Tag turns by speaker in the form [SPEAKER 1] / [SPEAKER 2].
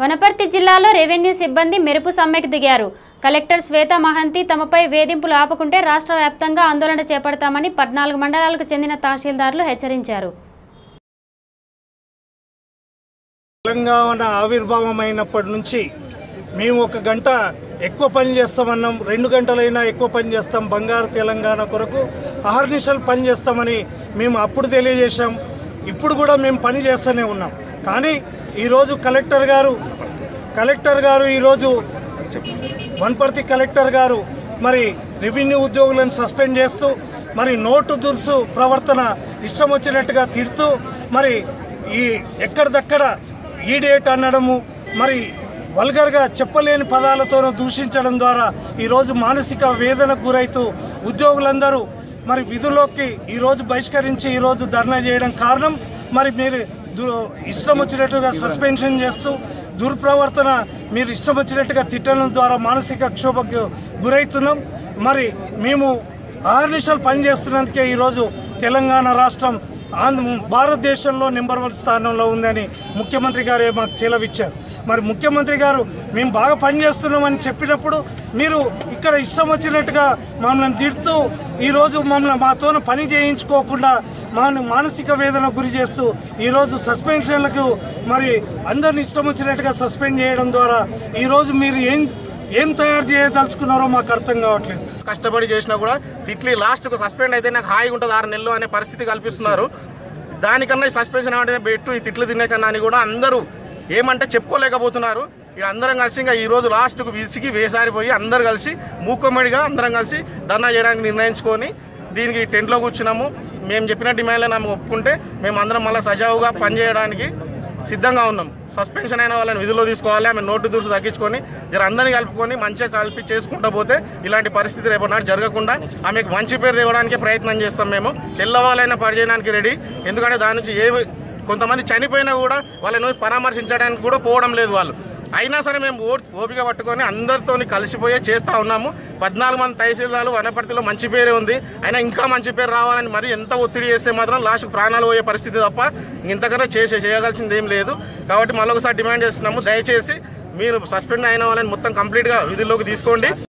[SPEAKER 1] వనపర్తి జిల్లాలో రెవెన్యూ సిబ్బంది మెరుపు సమ్మెకు దిగారు కలెక్టర్ శ్వేత మహంతి తమపై వేధింపులు ఆపకుంటే రాష్ట్ర వ్యాప్తంగా ఆందోళన చేపడతామని పద్నాలుగు మండలాలకు చెందిన తహసీల్దార్లు హెచ్చరించారు
[SPEAKER 2] తెలంగాణ ఆవిర్భావమైనప్పటి నుంచి మేము ఒక గంట ఎక్కువ పని చేస్తామన్నాం రెండు గంటలైనా ఎక్కువ పని చేస్తాం బంగారు తెలంగాణ కొరకు అహర్నిశలు పని చేస్తామని మేము అప్పుడు తెలియజేశాం ఇప్పుడు కూడా మేము పని చేస్తూనే ఉన్నాం కానీ ఈరోజు కలెక్టర్ గారు కలెక్టర్ గారు ఈరోజు వనపర్తి కలెక్టర్ గారు మరి రెవెన్యూ ఉద్యోగులను సస్పెండ్ చేస్తూ మరి నోటు దుర్సు ప్రవర్తన ఇష్టం వచ్చినట్టుగా తిడుతూ మరి ఈ ఎక్కడిదక్కడ ఈ డేట్ అనడము మరి వల్గర్గా చెప్పలేని పదాలతోనూ దూషించడం ద్వారా ఈరోజు మానసిక వేదనకు గురైతూ ఉద్యోగులందరూ మరి విధుల్లోకి ఈరోజు బహిష్కరించి ఈరోజు ధర్నా చేయడం కారణం మరి మీరు దు- ఇష్టం వచ్చినట్టుగా సస్పెన్షన్ చేస్తూ దుర్ప్రవర్తన మీరు ఇష్టం వచ్చినట్టుగా తిట్టడం ద్వారా మానసిక క్షోభకు గురవుతున్నాం మరి మేము ఆర్నిషలు పనిచేస్తున్నందుకే ఈరోజు తెలంగాణ రాష్ట్రం ఆంధ్ర భారతదేశంలో నెంబర్ వన్ స్థానంలో ఉందని ముఖ్యమంత్రి గారే మాకు తెలవిచ్చారు మరి ముఖ్యమంత్రి గారు మేము బాగా పనిచేస్తున్నామని చెప్పినప్పుడు మీరు ఇక్కడ ఇష్టం వచ్చినట్టుగా మమ్మల్ని తిడుతూ ఈరోజు మమ్మల్ని మాతో పని చేయించుకోకుండా మా మానసిక వేదన గురి చేస్తూ ఈరోజు సస్పెన్షన్లకు మరి అందరిని ఇష్టం వచ్చినట్టుగా సస్పెండ్ చేయడం ద్వారా ఈరోజు మీరు ఏం ఏం తయారు చేయదలుచుకున్నారో మాకు అర్థం కావట్లేదు
[SPEAKER 3] కష్టపడి చేసినా కూడా తిట్లి లాస్ట్కు సస్పెండ్ అయితే నాకు హాయిగా ఉంటుంది ఆరు నెలలు అనే పరిస్థితి కల్పిస్తున్నారు దానికన్నా ఈ సస్పెన్షన్ అంటే పెట్టు ఈ తిట్లు తినే కన్నా అని కూడా అందరూ ఏమంటే చెప్పుకోలేకపోతున్నారు ఇక అందరం కలిసి ఇంకా ఈ రోజు లాస్ట్కు విసిగి వేసారిపోయి అందరు కలిసి మూకొమ్మడిగా అందరం కలిసి ధర్నా చేయడానికి నిర్ణయించుకొని దీనికి టెంట్లో కూర్చున్నాము మేము చెప్పిన డిమాండ్లను ఆమె ఒప్పుకుంటే మేము అందరం మళ్ళీ సజావుగా పనిచేయడానికి సిద్ధంగా ఉన్నాం సస్పెన్షన్ అయిన వాళ్ళని విధుల్లో తీసుకోవాలి ఆమె నోటు దూసు తగ్గించుకొని జర అందరినీ కలుపుకొని మంచిగా కలిపి చేసుకుంటూ పోతే ఇలాంటి పరిస్థితి రేపటి నాడు జరగకుండా ఆమెకు మంచి పేరు తేవడానికి ప్రయత్నం చేస్తాం మేము తెల్లవాళ్ళైనా పనిచేయడానికి రెడీ ఎందుకంటే దాని నుంచి ఏ కొంతమంది చనిపోయినా కూడా వాళ్ళని పరామర్శించడానికి కూడా పోవడం లేదు వాళ్ళు అయినా సరే మేము ఓ- ఓపిక పట్టుకొని అందరితో కలిసిపోయే చేస్తూ ఉన్నాము పద్నాలుగు మంది తహసీల్దార్లు వనపర్తిలో మంచి పేరే ఉంది అయినా ఇంకా మంచి పేరు రావాలని మరి ఎంత ఒత్తిడి చేస్తే మాత్రం లాస్ట్కి ప్రాణాలు పోయే పరిస్థితి తప్ప ఇంతకన్నా చేసే చేయగలిసింది ఏం లేదు కాబట్టి మళ్ళొకసారి డిమాండ్ చేస్తున్నాము దయచేసి మీరు సస్పెండ్ అయిన వాళ్ళని మొత్తం కంప్లీట్గా విధుల్లోకి తీసుకోండి